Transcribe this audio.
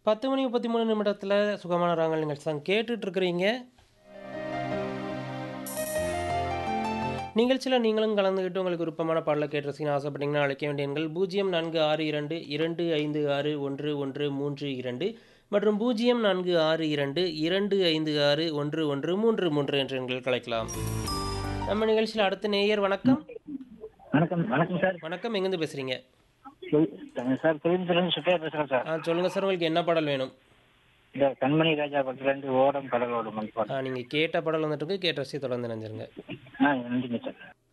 10 மணி 33 நிமிடத்துல சுகமான ராகங்கள் நிகழ்ச்சி தான் கேட்டுட்டு இருக்கிறீங்க. நிகழ்ச்சியில நீங்களும் கலந்துக்கிட்டு உங்களுக்கு விருப்பமான பாடல கேட்டு ரசிக்கணும்னு ஆசைப்பட்டீங்கன்னா அழைக்க வேண்டிய எண்கள் 0462 256 1132 மற்றும் 0462 256 1133 என்ற எண்களுக்கு அழைக்கலாம். நம்ம நிகழ்ச்சியில அடுத்த நேயர் வணக்கம். வணக்கம் வணக்கம் சார் வணக்கம் எங்கேருந்து பேசுறீங்க? சொல்~ சார் திருவிழா சுற்றியா பேசுறேன் சார் ஆ சொல்லுங்க சார் உங்களுக்கு என்ன பாடல் வேணும்? இந்த கண்மணி ராஜா படத்துல இருந்து ஓடம் கடலோடும் அந்த ஆ பாடம் நீங்க கேட்ட பாடல் வந்துட்டு இருக்கு. கேட்ட ரசித்து தொடர்ந்து இணைஞ்சிருங்க. ஆ நன்றிங்க சார்